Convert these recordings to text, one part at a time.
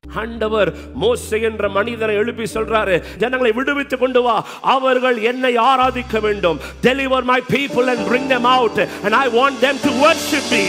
ஆண்டவர் மோசே என்ற மனிதனை எழுப்பி சொல்றாரு ஜனங்களை விடுவித்து கொண்டு வா அவர்கள் என்னை ஆராதிக்க வேண்டும் deliver my people and bring them out and i want them to worship me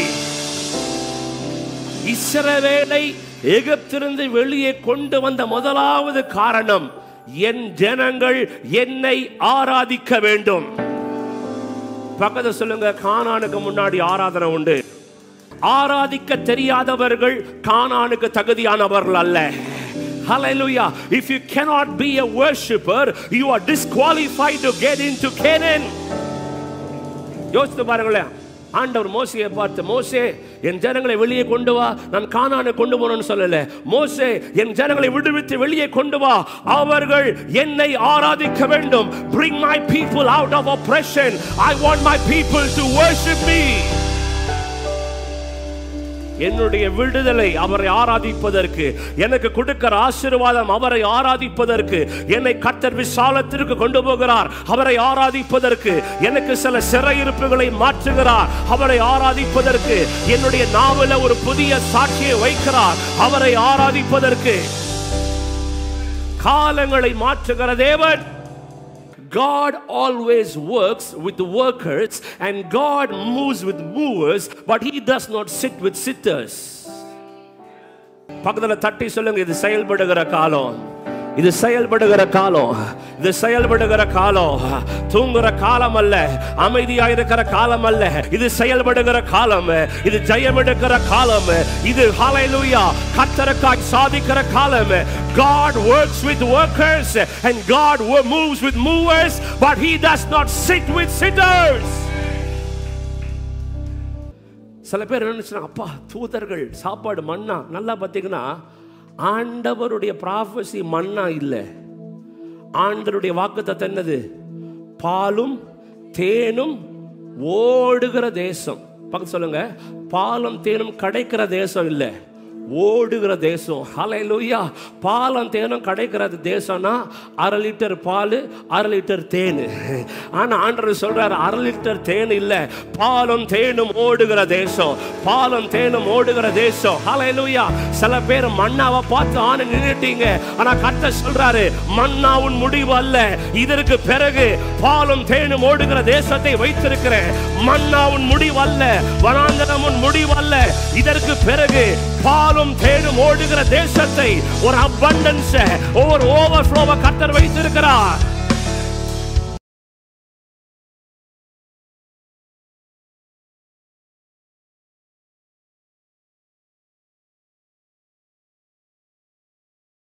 இஸ்ரவேலை எகிப்திலிருந்து வெளியே கொண்டு வந்த முதலாவது காரணம் என் ஜனங்கள் என்னை ஆராதிக்க வேண்டும் பக்கத்துல சொல்லுங்க கானானுக்கு முன்னாடி ஆராதனை உண்டு ஆராதிக்க தெரியாதவர்கள் கானானுக்கு தகுதியானவர்கள் அல்ல Hallelujah. If you cannot be a worshipper, you are disqualified to get into Canaan. யோசித்து பாருங்களேன் ஆண்டவர் மோசையை பார்த்து மோசே என் ஜனங்களை வெளியே கொண்டு வா நான் கானானை கொண்டு போறேன்னு சொல்லல மோசே என் ஜனங்களை விடுவித்து வெளியே கொண்டு வா அவர்கள் என்னை ஆராதிக்க வேண்டும் bring my people out of oppression i want my people to worship me என்னுடைய விடுதலை அவரை ஆராதிப்பதற்கு எனக்கு கொடுக்கிற ஆசீர்வாதம் அவரை ஆராதிப்பதற்கு என்னை கர்த்தர் விசாலத்திற்கு கொண்டு போகிறார் அவரை ஆராதிப்பதற்கு எனக்கு சில சிறையிருப்புகளை மாற்றுகிறார் அவரை ஆராதிப்பதற்கு என்னுடைய நாவல ஒரு புதிய சாட்சியை வைக்கிறார் அவரை ஆராதிப்பதற்கு காலங்களை மாற்றுகிற தேவன் God always works with the workers and God moves with movers, but He does not sit with sitters. பக்கத்துல தட்டி சொல்லுங்க இது செயல்படுகிற காலம் இது செயல்படுகிற காலம் இது செயல்படுகிற காலம் தூங்குற காலம் அல்ல அமைதியா இருக்கிற காலம் அல்ல இது செயல்படுகிற காலம் இது ஜெயமெடுக்கிற காலம் இது ஹalleluya கர்த்தருக்காய் சாதிக்கிற காலம் God works with workers and God wo- moves with movers but he does not sit with sitters சில பேர் நினைச்சாங்க அப்பா தூதர்கள் சாப்பாடு மண்ணா நல்லா பார்த்தீங்கன்னா ஆண்டவருடைய ப்ராஃபஸி மண்ணா இல்லை ஆண்டவருடைய வாக்குத்தத்தம் என்னது பாலும் தேனும் ஓடுகிற தேசம் பக்கத்து சொல்லுங்க பாலும் தேனும் கிடைக்கிற தேசம் இல்லை ஓடுகிற தேசம் ஹalleluya பாலம் தேனும் கிடைக்கிற தேசம்னா அரை லிட்டர் பால் அரை லிட்டர் தேன் ஆனா ஆண்டவர் சொல்றாரு அரை லிட்டர் தேன் இல்ல பாலும் தேனும் ஓடுகிற தேசம் பாலும் தேனும் ஓடுகிற தேசம் ஹalleluya சில பேர் மண்ணாவை பார்த்து ஆன நின்னுட்டீங்க ஆனா கர்த்தர் சொல்றாரு மன்னாவின் முடிவு அல்ல இதற்கு பிறகு பாலும் தேனும் ஓடுகிற தேசத்தை வைத்திருக்கிறேன் மன்னாவின் முடிவு அல்ல வனாந்தரமும் முடிவு அல்ல இதற்கு பிறகு பாலும் தேனும் ஓடுகிற தேசத்தை ஒரு அபண்டன்ஸ் ஒரு ஓவர்ஃப்ளோவை கர்த்தர் வைத்திருக்கிறார்